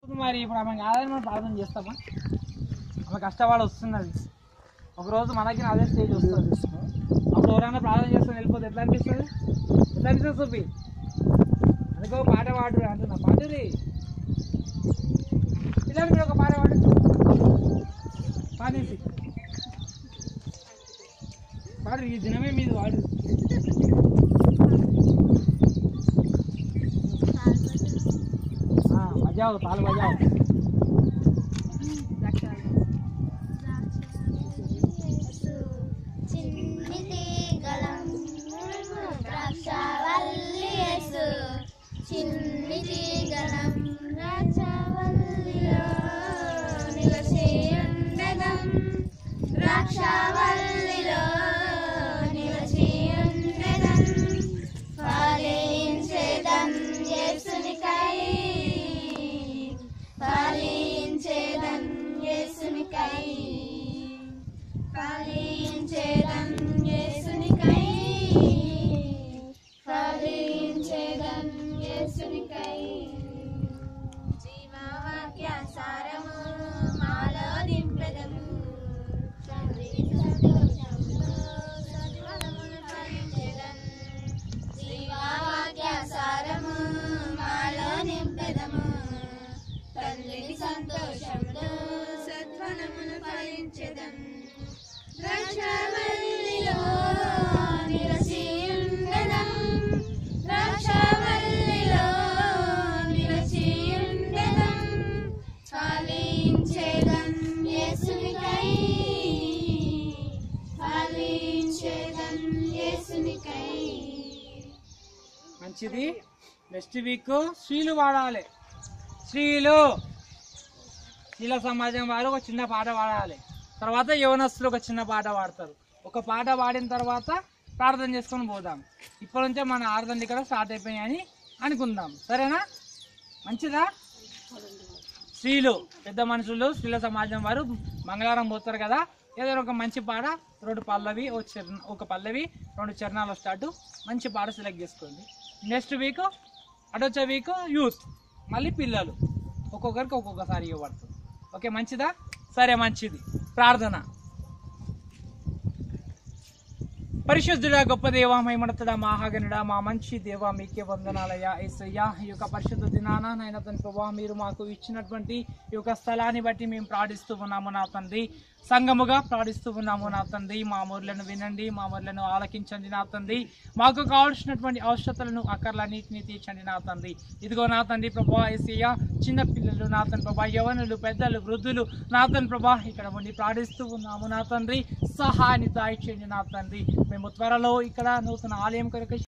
మరి ఇప్పుడు ఆమె కాదని మనం ప్రార్థన చేస్తామా ఆమె కష్టపడి వస్తున్నది ఒకరోజు మనకి అదే స్టేజ్ వస్తుంది అప్పుడు ఎవరైనా ప్రార్థన చేస్తాను వెళ్ళిపోతే ఎట్లా అనిపిస్తుంది ఎట్లా అనిపిస్తుంది సూపి అందుకో ఒక పాట పాడు అంటున్నా పాడురి పిల్లలు మీరు ఒక పాట పాడు పాడేసి పాడు ఈ దినమే మీది వాడు हाँ, बजाओ ताल बजाओ చిన్నిటి గళం ద్రాక్షవల్లియసు చిన్నిటి గళం ద్రాక్షవల్లిలో నిలచేయుండగం ద్రాక్షవల్లిలో నిలచేయుండగం ఫలించేదం యేసునికై ఫలించేదం యేసునికై ఫలించేదం యేసునికై ఫలించేదం యేసునికై జీవవాక్య సారము మాలో దింపెదము తండ్రి సంతోషములో సద్వనమును ఫలించెదం జీవవాక్య సారము మాలో నింపెదము తండ్రి సంతోషములో సద్వనమును ఫలించెదం ద్రాక్షవల్లిలో నిలచియుండెదం. ద్రాక్షవల్లిలో నిలచియుండెదం. ఫలించెదం యేసునికై. ఫలించెదం యేసునికై. మంచిది నెక్స్ట్ వీక్ స్త్రీలు పాడాలి స్త్రీలు స్త్రీల సమాజం వారు ఒక చిన్న పాట పాడాలి తర్వాత యవనస్తులు ఒక చిన్న పాట పాడతారు ఒక పాట పాడిన తర్వాత ప్రార్థన చేసుకొని పోదాం ఇప్పటి నుంచే మన ఆరాధన ఇక్కడ స్టార్ట్ అయిపోయాయని అనుకుందాం సరేనా మంచిదా స్త్రీలు పెద్ద మనుషులు స్త్రీల సమాజం వారు మంగళవారం పోతారు కదా ఏదైనా ఒక మంచి పాట రెండు పల్లవి ఓ చరణ ఒక పల్లవి రెండు చరణాలు స్టార్ట్ మంచి పాట సెలెక్ట్ చేసుకోండి నెక్స్ట్ వీక్ అటొచ్చే వీక్ యూత్ మళ్ళీ పిల్లలు ఒక్కొక్కరికి ఒక్కొక్కసారి ఇవ్వబడుతుంది ఓకే మంచిదా సరే మంచిది ప్రార్థన పరిశుద్ధుడా గొప్ప దేవా మహిమడతడా మహాగనుడా మా మంచి దేవా మీకే వందనాలయ్యా ఏసయ్యా ఈ యొక్క పరిశుద్ధ దినాన నాయన తండ్రి ప్రభా మీరు మాకు ఇచ్చినటువంటి ఈ యొక్క స్థలాన్ని బట్టి మేము ప్రార్థిస్తూ ఉన్నాము నా తండ్రి సంఘముగా ప్రార్థిస్తూ ఉన్నాము నా తండ్రి మా ముర్లను వినండి మా ముర్లను ఆలకించండి నా తండ్రి మాకు కావాల్సినటువంటి అవసరతలను అక్కర్లన్నింటినీ తీర్చండి నా తండ్రి ఇదిగో నా తండ్రి ప్రభా ఏసయ్య చిన్న పిల్లలు నా తండ్రి ప్రభా యవనులు పెద్దలు వృద్ధులు నా తండ్రి ప్రభా ఇక్కడ ఉండి ప్రార్థిస్తూ ఉన్నాము నా తండ్రి సహాయాన్ని దాయిచేయండి నా తండ్రి మేము త్వరలో ఇక్కడ నూతన ఆలయం కొరకు